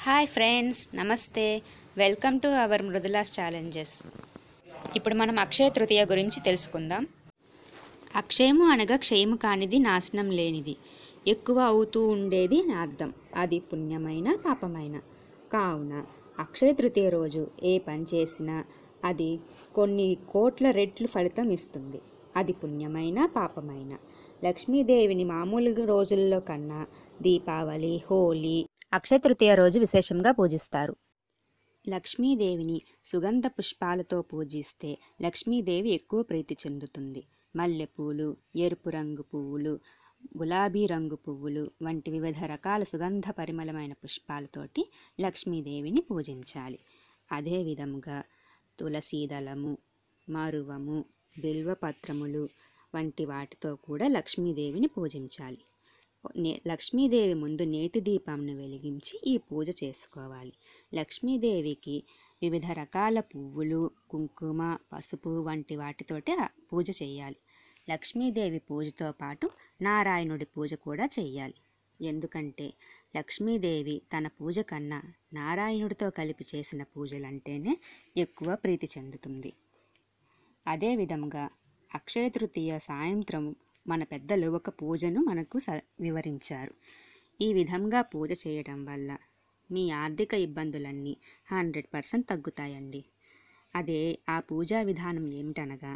hi friends నమస్తే welcome to our Mridula's challenges ఇప్పుడు మనం అక్షయ తృతీయ గురించి తెలుసుకుందాం అక్షయము అనగా క్షయము కానిది నాశనం లేనిది ఎక్కువ అవుతూ ఉండేది అని అర్థం అది పుణ్యమైన పాపమైన కావున అక్షయ తృతీయ రోజు ఏ పని చేసినా అది కొన్ని కోట్ల రెట్లు ఫలితం ఇస్తుంది అది పుణ్యమైన పాపమైన లక్ష్మీదేవిని మామూలు రోజుల్లో కన్నా దీపావళి హోలీ అక్షయ తృతీయ రోజు విశేషంగా పూజిస్తారు లక్ష్మీదేవిని సుగంధ పుష్పాలతో పూజిస్తే లక్ష్మీదేవి ఎక్కువ ప్రీతి చెందుతుంది మల్లెపూలు ఎరుపు రంగు పువ్వులు గులాబీ రంగు పువ్వులు వంటి వివిధ రకాల సుగంధ పరిమళమైన పుష్పాలతోటి లక్ష్మీదేవిని పూజించాలి అదేవిధముగా తులసీదళము మరువము బిల్వపత్రములు వంటి వాటితో కూడా లక్ష్మీదేవిని పూజించాలి నే- లక్ష్మీదేవి ముందు నేతి దీపంను వెలిగించి ఈ పూజ చేసుకోవాలి లక్ష్మీదేవికి వివిధ రకాల పువ్వులు కుంకుమ పసుపు వంటి వాటితోటి ఆ పూజ చేయాలి లక్ష్మీదేవి పూజతో పాటు నారాయణుడి పూజ కూడా చేయాలి ఎందుకంటే లక్ష్మీదేవి తన పూజ కన్నా నారాయణుడితో కలిపి చేసిన పూజలంటేనే ఎక్కువ ప్రీతి చెందుతుంది అదేవిధంగా అక్షయ తృతీయ సాయంత్రం మన పెద్దలు ఒక పూజను మనకు స వివరించారు ఈ విధంగా పూజ చేయడం వల్ల మీ ఆర్థిక ఇబ్బందులన్నీ హండ్రెడ్ పర్సెంట్ తగ్గుతాయండి అదే ఆ పూజా విధానం ఏమిటనగా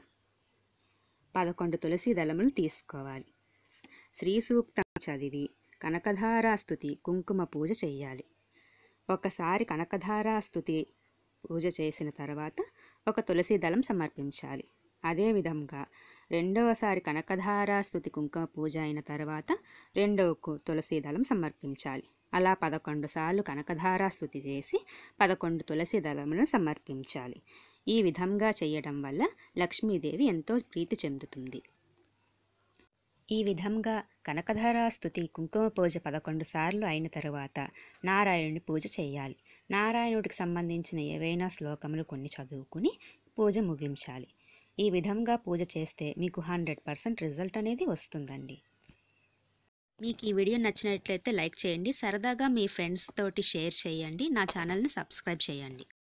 పదకొండు తులసి దళములు తీసుకోవాలి శ్రీ సూక్తం చదివి కనకధారాస్తుతి కుంకుమ పూజ చేయాలి ఒకసారి కనకధారాస్తుతి పూజ చేసిన తర్వాత ఒక తులసి దళం సమర్పించాలి అదేవిధంగా రెండవసారి కనకధారాస్తుతి కుంకుమ పూజ అయిన తర్వాత రెండవ కు- తులసి దళం సమర్పించాలి అలా పదకొండు సార్లు కనకధారాస్తుతి చేసి పదకొండు తులసి దళములను సమర్పించాలి ఈ విధంగా చేయడం వల్ల లక్ష్మీదేవి ఎంతో ప్రీతి చెందుతుంది ఈ విధంగా కనకధారాస్తుతి కుంకుమ పూజ పదకొండు సార్లు అయిన తరువాత నారాయణుని పూజ చేయాలి నారాయణుడికి సంబంధించిన ఏవైనా శ్లోకములు కొన్ని చదువుకుని పూజ ముగించాలి ఈ విధంగా పూజ చేస్తే మీకు హండ్రెడ్ పర్సెంట్ రిజల్ట్ అనేది వస్తుందండి మీకు ఈ వీడియో నచ్చినట్లయితే లైక్ చేయండి సరదాగా మీ ఫ్రెండ్స్ తోటి షేర్ చేయండి నా ఛానల్ని సబ్స్క్రైబ్ చేయండి